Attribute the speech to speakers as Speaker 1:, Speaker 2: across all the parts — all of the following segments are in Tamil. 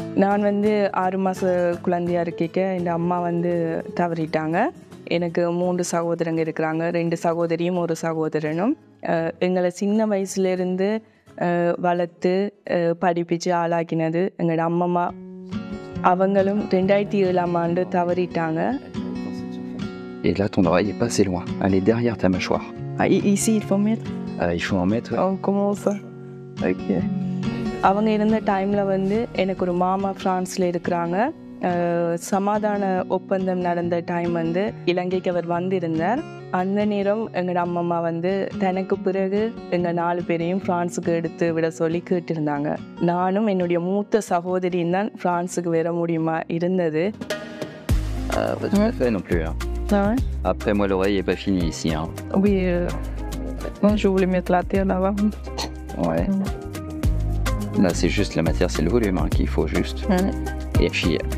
Speaker 1: நான் வந்து ஆறு மாத குழந்தையா இருக்க என் அம்மா வந்து தவறிட்டாங்க எனக்கு மூன்று சகோதரங்க இருக்கிறாங்க ரெண்டு சகோதரியும் ஒரு சகோதரனும் அஹ் எங்களை சின்ன வயசுலேருந்து வளர்த்து அஹ் படிப்பிச்சு ஆளாக்கினது எங்களோட அம்மம்மா அவங்களும் ரெண்டாயிரத்தி ஏழாம் ஆண்டு தவறிட்டாங்க
Speaker 2: Et là, ton oreille est pas assez loin. Elle est derrière ta mâchoire.
Speaker 1: Ah, i- ici il faut mettre
Speaker 2: Euh, il faut en mettre.
Speaker 1: Oh, comment ça? Okay அவங்க இருந்த டைமில் வந்து எனக்கு ஒரு மாமா ஃப்ரான்ஸில் இருக்கிறாங்க அஹ், சமாதான ஒப்பந்தம் நடந்த டைம் வந்து இலங்கைக்கு அவர் வந்திருந்தார் அந்த நேரம் எங்களோட அம்மம்மா வந்து தனக்கு பிறகு எங்கள் நாலு பேரையும் ஃப்ரான்ஸுக்கு எடுத்து விட சொல்லி கேட்டிருந்தாங்க நானும் என்னுடைய மூத்த சகோதரியும் தான் ஃப்ரான்ஸுக்கு வர முடியுமா இருந்தது
Speaker 2: Euh, pas tout à fait non plus. hein. Après, moi, l'oreille est pas finie ici. Hein.
Speaker 1: Oui, non, je voulais mettre la terre là-bas.
Speaker 2: Ouais. Là, c'est juste la matière, c'est le volume hein, qu'il faut juste. Et puis, euh,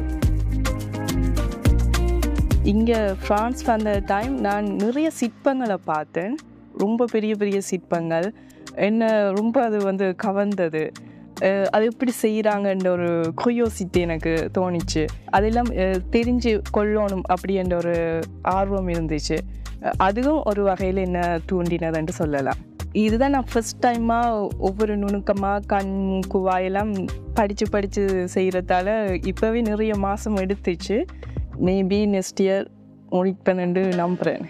Speaker 1: இங்கே ஃப்ரான்ஸ் வந்த டைம் நான் நிறைய சிற்பங்களை பார்த்தேன் ரொம்ப பெரிய பெரிய சிற்பங்கள் என்ன ரொம்ப அது வந்து கவர்ந்தது அஹ் அது எப்படி செய்கிறாங்கன்ற ஒரு குயோசிட்டி எனக்கு தோணிச்சு அதெல்லாம் அஹ் தெரிஞ்சு கொள்ளணும் அப்படின்ற ஒரு ஆர்வம் இருந்துச்சு அஹ் அதுவும் ஒரு வகையில் என்ன தூண்டினதுன்னு சொல்லலாம் இதுதான் நான் ஃபஸ்ட் டைமாக ஒவ்வொரு நுணுக்கமாக கண் குவாயெல்லாம் படித்து படித்து செய்கிறதால இப்போவே நிறைய மாதம் எடுத்துச்சு மேபி நெக்ஸ்ட் இயர் முடிப்பேன்னு நம்புகிறேன்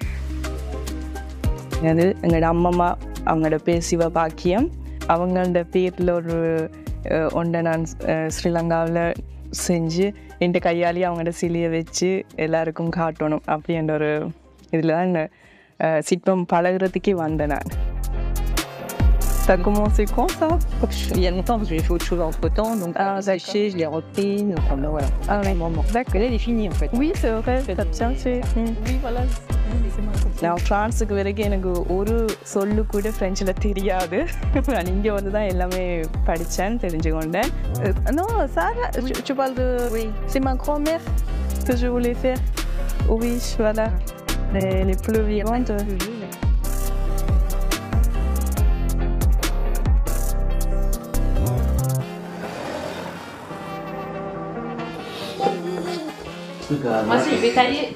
Speaker 1: அது எங்களோட அம்மம்மா அவங்களோட பேர் சிவபாக்கியம் அவங்களோட பேரில் ஒரு அஹ், ஒன்றை நான் அஹ், ஸ்ரீலங்காவில் செஞ்சு என் கையாலேயே அவங்களோட சிலையை வச்சு எல்லாருக்கும் காட்டணும் அப்படின்ற ஒரு இதில் தான் இந்த, அஹ், சிற்பம் பழகுறதுக்கே வந்தேன் நான் Ça a commencé quand ça
Speaker 3: Il y a longtemps, parce que j'ai fait autre chose entre temps, donc
Speaker 1: Ah,
Speaker 3: ah, séché, je l'ai repris, donc euh, voilà.
Speaker 1: Ah oui.
Speaker 3: Un moment. D'accord, là, elle est finie en fait.
Speaker 1: Oui, c'est vrai, t'as bien fait.
Speaker 3: Oui, voilà.
Speaker 1: நான் ஃப்ரான்ஸுக்கு வரைக்கும் எனக்கு ஒரு சொல்லு கூட ஃப்ரெஞ்சில் தெரியாது நான் இங்கே வந்து தான் எல்லாமே படித்தேன் தெரிஞ்சுக்கொண்டேன் Euh, non, ça, tu, tu parles de...
Speaker 3: Oui.
Speaker 1: C'est ma grand-mère que je voulais faire. Oui, voilà. Les, les plus vivantes.
Speaker 4: Moi, si, je vais tailler.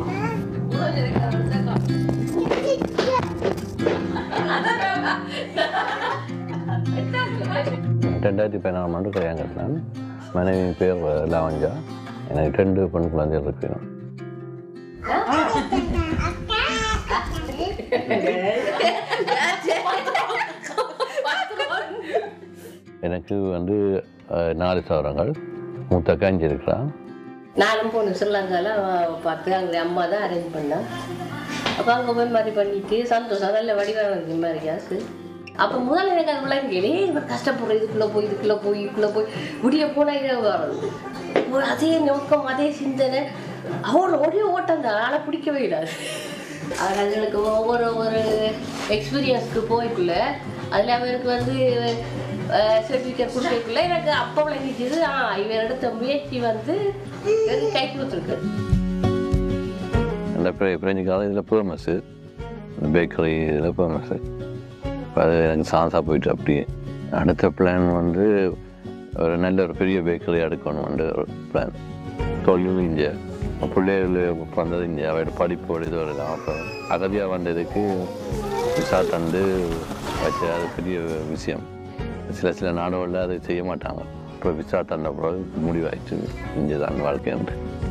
Speaker 5: ரெண்டாயிரத்தி பதினாலாம் ஆண்டு கல்யாணம் கட்டினேன் மனைவி பேர் லாவஞ்சா எனக்கு ரெண்டு பெண் குழந்தைகள் இருக்கிறோம் எனக்கு வந்து அஹ், நாலு சவரங்கள் மூத்த காஞ்சி இருக்கிறான்
Speaker 4: நானும் போனேன் ஸ்ரீலங்காவில் பார்த்து அங்கே அம்மா தான் அரேஞ்ச் பண்ணேன் அப்போ அங்கே போய் மாதிரி பண்ணிட்டு சந்தோஷம் நல்ல வடிவாக இருக்கு மாதிரி கேஸு அப்போ முதல்ல எனக்கு அது விளங்கலே இவர் கஷ்டப்படுற இதுக்குள்ளே போய் இதுக்குள்ளே போய் இதுக்குள்ளே போய் விடிய போனால் இரவு வரும் ஒரு அதே நோக்கம் அதே சிந்தனை அவரோட ஒரே ஓட்டம் தான் ஆளை பிடிக்கவே இல்லாது அவர் அதுகளுக்கு ஒவ்வொரு ஒவ்வொரு எக்ஸ்பீரியன்ஸ்க்கு போய்க்குள்ள அதில் அவருக்கு வந்து சர்டிஃபிகேட் கொடுக்கக்குள்ள எனக்கு அப்போ விளங்கிச்சது ஆ இவர் எடுத்த முயற்சி வந்து எனக்கு கை கொடுத்துருக்கு
Speaker 5: அந்த பிர பிரெஞ்சு காலம் இதில் ஃபேமஸ்ஸு பேக்கரி இதில் ஃபேமஸ்ஸு இப்போ அது எனக்கு சான்ஸாக போயிட்டு அப்படியே அடுத்த பிளான் வந்து ஒரு நல்ல ஒரு பெரிய பேக்கரி எடுக்கணும்ன்ற ஒரு பிளான் தொழில் இங்கே பிள்ளைகள் வந்தது இங்கே அவரோட படிப்போட இது வருது அப்போ அகதியாக வந்ததுக்கு விசா தந்து வச்ச அது பெரிய விஷயம் சில சில நாடுகளில் அதை செய்ய மாட்டாங்க அப்புறம் விசா தந்த பிறகு முடிவாயிடுச்சு இங்கே தான் வாழ்க்கை